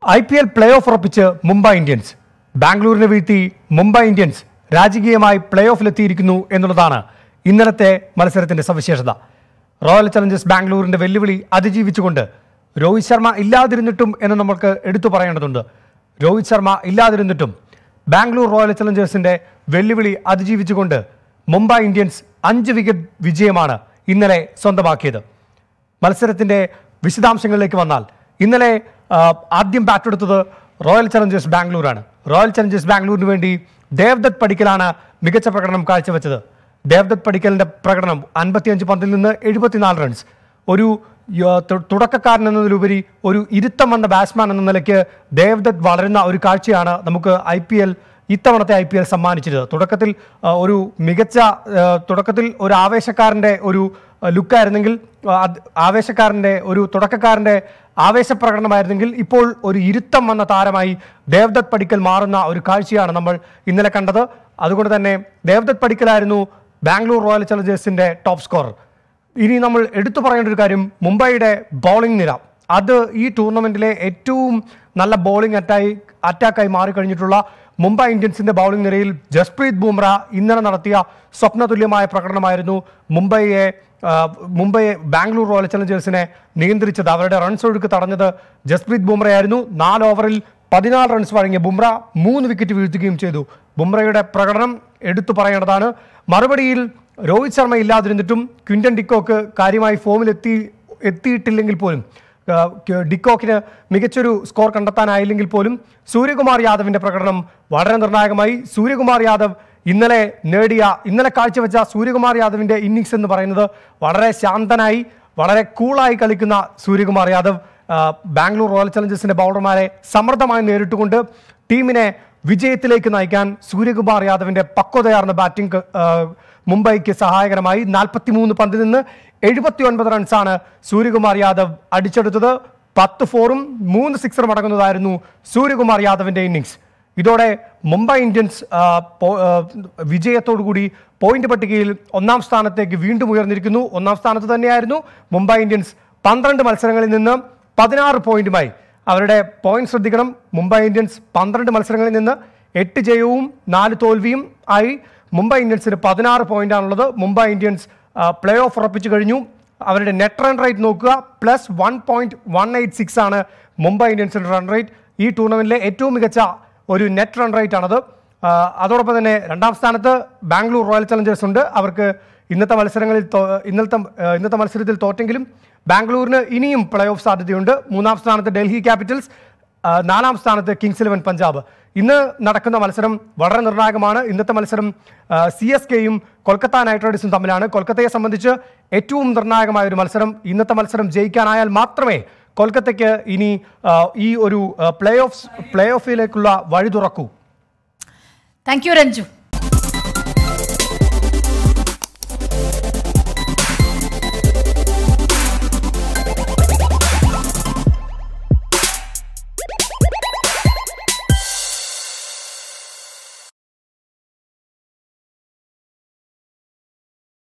I P L play off ഉറപ്പിച്ച് Mumbai Indians ബാംഗ്ലൂരിനെ വീഴ്ത്തി മുംബൈ ഇന്ത്യൻസ് രാജകീയമായി പ്ലേ ഓഫിലെത്തിയിരിക്കുന്നു എന്നുള്ളതാണ് ഇന്നലത്തെ മത്സരത്തിന്റെ സവിശേഷത റോയൽ ചലഞ്ചേഴ്സ് ബാംഗ്ലൂരിന്റെ വെല്ലുവിളി അതിജീവിച്ചുകൊണ്ട് രോഹിത് ശർമ്മ ഇല്ലാതിരുന്നിട്ടും എന്ന് നമുക്ക് എടുത്തു പറയേണ്ടതുണ്ട് രോഹിത് ശർമ്മ ഇല്ലാതിരുന്നിട്ടും ബാംഗ്ലൂർ റോയൽ ചലഞ്ചേഴ്സിന്റെ വെല്ലുവിളി അതിജീവിച്ചുകൊണ്ട് മുംബൈ ഇന്ത്യൻസ് അഞ്ച് വിക്കറ്റ് വിജയമാണ് ഇന്നലെ സ്വന്തമാക്കിയത് മത്സരത്തിന്റെ വിശദാംശങ്ങളിലേക്ക് വന്നാൽ ഇന്നലെ ആ, ആദ്യം ബാറ്റ് എടുത്തത് റോയൽ ചലഞ്ചേഴ്സ് ബാംഗ്ലൂരാണ് റോയൽ ചലഞ്ചേഴ്സ് ബാംഗ്ലൂരിന് വേണ്ടി ദേവ്ദത്ത് പടിക്കലാണ് മികച്ച പ്രകടനം കാഴ്ചവെച്ചത് ദേവ്ദത്ത് പടിക്കലിന്റെ പ്രകടനം അൻപത്തിയഞ്ച് പന്തിൽ നിന്ന് എഴുപത്തിനാല് റൺസ് ഒരു യ- തു- തുടക്കക്കാരൻ എന്നതിലുപരി ഒരു ഇരുത്തം വന്ന ബാറ്റ്സ്മാൻ എന്ന നിലയ്ക്ക് ദേവ്ദത്ത് വളരുന്ന ഒരു കാഴ്ചയാണ് നമുക്ക് ഐ പി എൽ ഇത്തവണത്തെ ഐ പി എൽ സമ്മാനിച്ചത് തുടക്കത്തിൽ ആ, ഒരു മികച്ച ആ, തുടക്കത്തിൽ ഒരു ആവേശക്കാരൻ്റെ ഒരു ആ, ലുക്കായിരുന്നെങ്കിൽ ആ, അത് ആവേശക്കാരൻ്റെ ഒരു തുടക്കക്കാരൻ്റെ ആവേശപ്രകടനമായിരുന്നെങ്കിൽ ഇപ്പോൾ ഒരു ഇരുത്തം വന്ന താരമായി ദേവദത്ത് പടിക്കൽ മാറുന്ന ഒരു കാഴ്ചയാണ് നമ്മൾ ഇന്നലെ കണ്ടത് അതുകൊണ്ട് തന്നെ ദേവദത്ത് പടിക്കലായിരുന്നു ബാംഗ്ലൂർ റോയൽ ചലഞ്ചേഴ്സിന്റെ ടോപ്പ് സ്കോറർ ഇനി നമ്മൾ എടുത്തു പറയേണ്ട ഒരു കാര്യം മുംബൈയുടെ ബൗളിംഗ് നിര അത് ഈ ടൂർണമെന്റിലെ ഏറ്റവും നല്ല ബൗളിംഗ് അറ്റായി അറ്റാക്കായി മാറിക്കഴിഞ്ഞിട്ടുള്ള മുംബൈ ഇന്ത്യൻസിന്റെ ബൗളിംഗ് നിരയിൽ ജസ്പ്രീത് ബുംറ ഇന്നലെ നടത്തിയ സ്വപ്നതുല്യമായ പ്രകടനമായിരുന്നു മുംബൈയെ ആ, മുംബൈയെ ബാംഗ്ലൂർ റോയൽ ചലഞ്ചേഴ്സിനെ നിയന്ത്രിച്ചത് അവരുടെ റൺസ് ഒഴുക്ക് തടഞ്ഞത് ജസ്പ്രീത് ബുംറയായിരുന്നു നാല് ഓവറിൽ പതിനാല് റൺസ് വഴങ്ങിയ ബുംറ മൂന്ന് വിക്കറ്റ് വീഴ്ത്തുകയും ചെയ്തു ബുംറയുടെ പ്രകടനം എടുത്തു പറയേണ്ടതാണ് മറുപടിയിൽ രോഹിത് ശർമ്മ ഇല്ലാതിരുന്നിട്ടും ക്വിന്റൻ ഡിക്കോക്ക് കാര്യമായി ഫോമിലെത്തി എത്തിയിട്ടില്ലെങ്കിൽ പോലും ആ, ക- ഡിക്കോക്കിന് മികച്ചൊരു സ്കോർ കണ്ടെത്താനായില്ലെങ്കിൽ പോലും സൂര്യകുമാർ യാദവിന്റെ പ്രകടനം വളരെ നിർണായകമായി സൂര്യകുമാർ യാദവ് ഇന്നലെ നേടിയ ഇന്നലെ കാഴ്ചവെച്ച സൂര്യകുമാർ യാദവിന്റെ ഇന്നിങ്സ് എന്ന് പറയുന്നത് വളരെ ശാന്തനായി വളരെ കൂളായി കളിക്കുന്ന സൂര്യകുമാർ യാദവ് ആ, ബാംഗ്ലൂർ റോയൽ ചലഞ്ചേഴ്സിന്റെ ബൗളർമാരെ സമർത്ഥമായി നേരിട്ടുകൊണ്ട് ടീമിനെ വിജയത്തിലേക്ക് നയിക്കാൻ സൂര്യകുമാർ യാദവിന്റെ പക്വതയാർന്ന ബാറ്റിംഗ് മുംബൈക്ക് സഹായകരമായി നാൽപ്പത്തിമൂന്ന് പന്തിൽ നിന്ന് എഴുപത്തി ഒൻപത് റൺസാണ് സൂര്യകുമാർ യാദവ് അടിച്ചെടുത്തത് പത്ത് ഫോറും മൂന്ന് സിക്സറും അടങ്ങുന്നതായിരുന്നു സൂര്യകുമാർ യാദവിന്റെ ഇന്നിങ്സ് ഇതോടെ മുംബൈ ഇന്ത്യൻസ് ആ, പോ- ആ, വിജയത്തോടുകൂടി പോയിന്റ് പട്ടികയിൽ ഒന്നാം സ്ഥാനത്തേക്ക് വീണ്ടും ഉയർന്നിരിക്കുന്നു ഒന്നാം സ്ഥാനത്ത് തന്നെയായിരുന്നു മുംബൈ ഇന്ത്യൻസ് പന്ത്രണ്ട് മത്സരങ്ങളിൽ നിന്ന് പതിനാറ് പോയിന്റുമായി അവരുടെ പോയിന്റ് ശ്രദ്ധിക്കണം മുംബൈ ഇന്ത്യൻസ് പന്ത്രണ്ട് മത്സരങ്ങളിൽ നിന്ന് എട്ട് ജയവും നാല് തോൽവിയും ആയി മുംബൈ ഇന്ത്യൻസിന് പതിനാറ് പോയിന്റാണുള്ളത് മുംബൈ ഇന്ത്യൻസ് പ്ലേ ഓഫ് ഉറപ്പിച്ചു കഴിഞ്ഞു അവരുടെ നെറ്റ് റൺ റേറ്റ് നോക്കുക plus one point one eight six ആണ് മുംബൈ ഇന്ത്യൻസിന്റെ റൺ റേറ്റ് ഈ ടൂർണമെന്റിലെ ഏറ്റവും മികച്ച ഒരു നെറ്റ് റൺ റേറ്റ് ആണത് ആ, അതോടൊപ്പം തന്നെ രണ്ടാം സ്ഥാനത്ത് ബാംഗ്ലൂർ റോയൽ ചലഞ്ചേഴ്സ് ഉണ്ട് അവർക്ക് ഇന്നത്തെ മത്സരങ്ങളിൽ തോ- ഇന്നലത്തെ ആ, ഇന്നത്തെ മത്സരത്തിൽ തോറ്റെങ്കിലും ബാംഗ്ലൂരിന് ഇനിയും പ്ലേ ഓഫ് സാധ്യതയുണ്ട് മൂന്നാം സ്ഥാനത്ത് ഡൽഹി ക്യാപിറ്റൽസ് ആ, നാലാം സ്ഥാനത്ത് കിങ്സ് ഇലവൻ പഞ്ചാബ് ഇന്ന് നടക്കുന്ന മത്സരം വളരെ നിർണായകമാണ് ഇന്നത്തെ മത്സരം സി എസ് കെയും കൊൽക്കത്ത നൈറ്റ് റൈഡേഴ്സും തമ്മിലാണ് കൊൽക്കത്തയെ സംബന്ധിച്ച് ഏറ്റവും നിർണായകമായ ഒരു മത്സരം ഇന്നത്തെ മത്സരം ജയിക്കാനായാൽ മാത്രമേ കൊൽക്കത്തയ്ക്ക് ഇനി ആ, ഈ ഒരു പ്ലേ ഓഫ് പ്ലേ ഓഫിലേക്കുള്ള വഴി തുറക്കൂ താങ്ക് യു രഞ്ജു